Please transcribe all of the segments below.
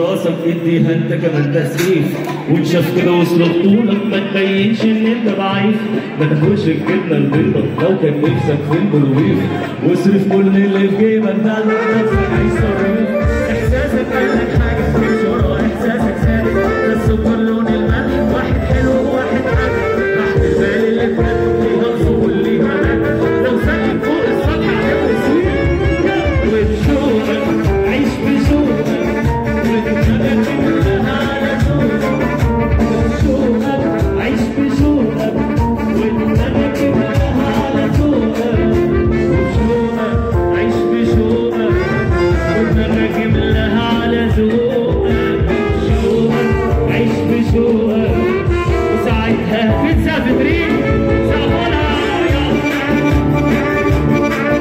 راسك اديها انت كمان تسقيف وتشاف كده وسط بطولك ما تبينش ان انت ضعيف ما تاكلش الجبنه البيضه لو كان نفسك في البلويف واصرف كل اللي في جيبك ده على نفسك عايز صريف احساسك انك حاجه مش ورا احساسك ثابت بس كل لون الملح واحد حلو وواحد حلو راحة البال اللي بجد ليها اصول ليها مدى لو ساكن فوق السطح هتبقى وبشوقك عيش بشوقك ودماغك كلها على ذوقك وبشوقك عيش بشوقك ودماغك كلها على ذوقك وبشوقك عيش بشوقك ودماغك كلها على ذوقك بشوقك عيش بشوقك وساعتها تتسافر ريح سافرها يا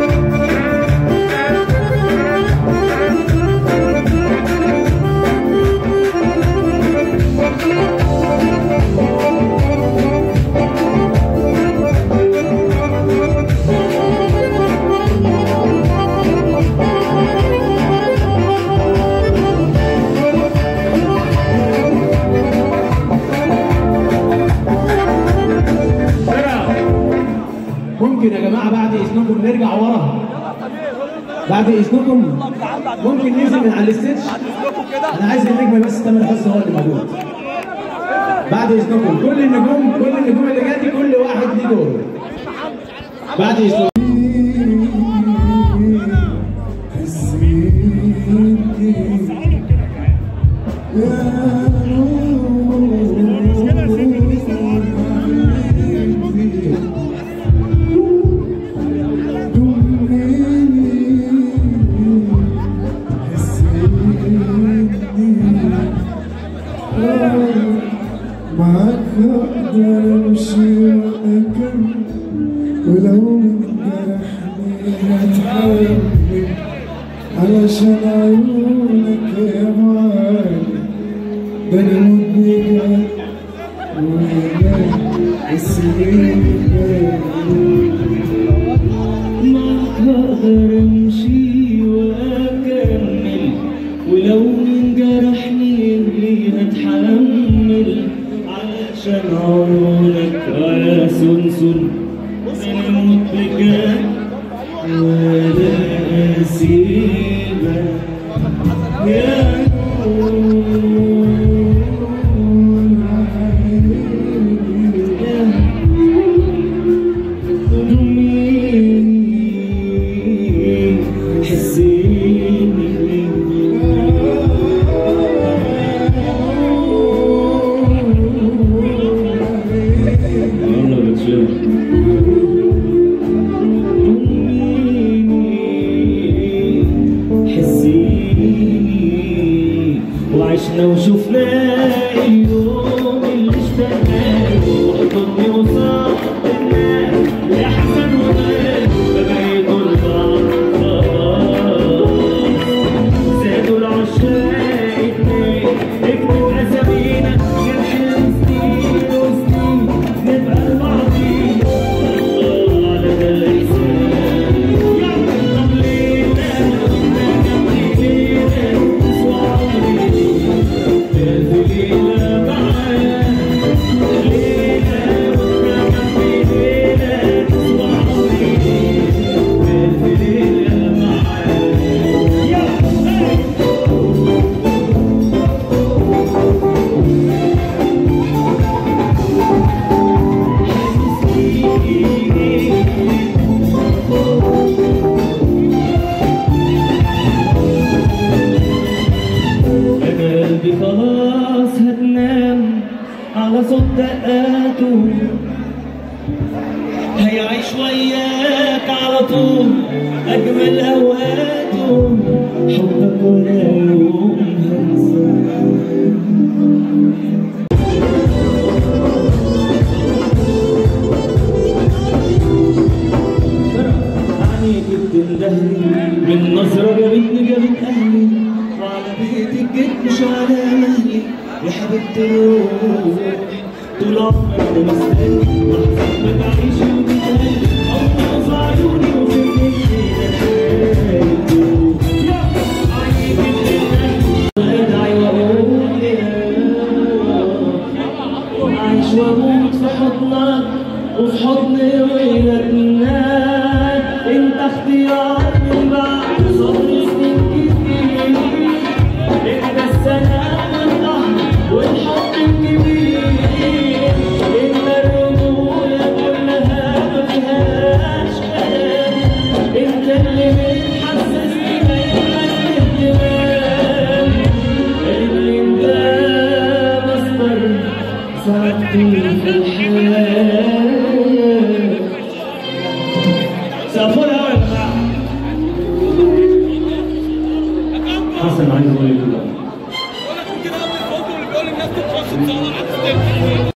ممكن يا جماعه بعد اذنكم نرجع ورا بعد اذنكم ممكن ننزل من على الستيج انا عايز النجم بس تامر حسن هو اللي موجود بعد اذنكم كل النجوم كل النجوم اللي جات دي كل واحد ليه دوره بعد اذنكم معاك اقدر امشي واكمل ولو جرحني اتحمل علشان عيونك يا معلم ده انا مدرك وهناك السنين معك اقدر امشي واكمل ولو من جرحني هتحمل علشان عيونك يا سنسن انا موت بجد ولا اسيبك يا وعشنا وشفنا اليوم اللي اشتقنا وقضني وصلت الناس يا حسن ومال بقيتوا البعض خلاص زادوا العشاق اتنين اكتب اسامينا نحلم سنين وسنين نبقى لبعضين الله على ده الاحسان طب لينا طب لينا تسوى عمري في ليلة معاك ليلة في ليلة تسوى عمري في ليلة معاك يا أنا قلبي خلاص هتنام على صوت دقاته هيعيش وياك على طول أجمل أوقاته حبك ولا يوم هنساه عليك بتندهلي من نظرة جابتني جابت أهلي وعلى بيتك جيت مش على مهلي يا حبيبتي الروح طول عمرك انا مستني لحظة ما تعيشي وتتهني أول في عيوني وفي الليل عليك بتندهلي اختيار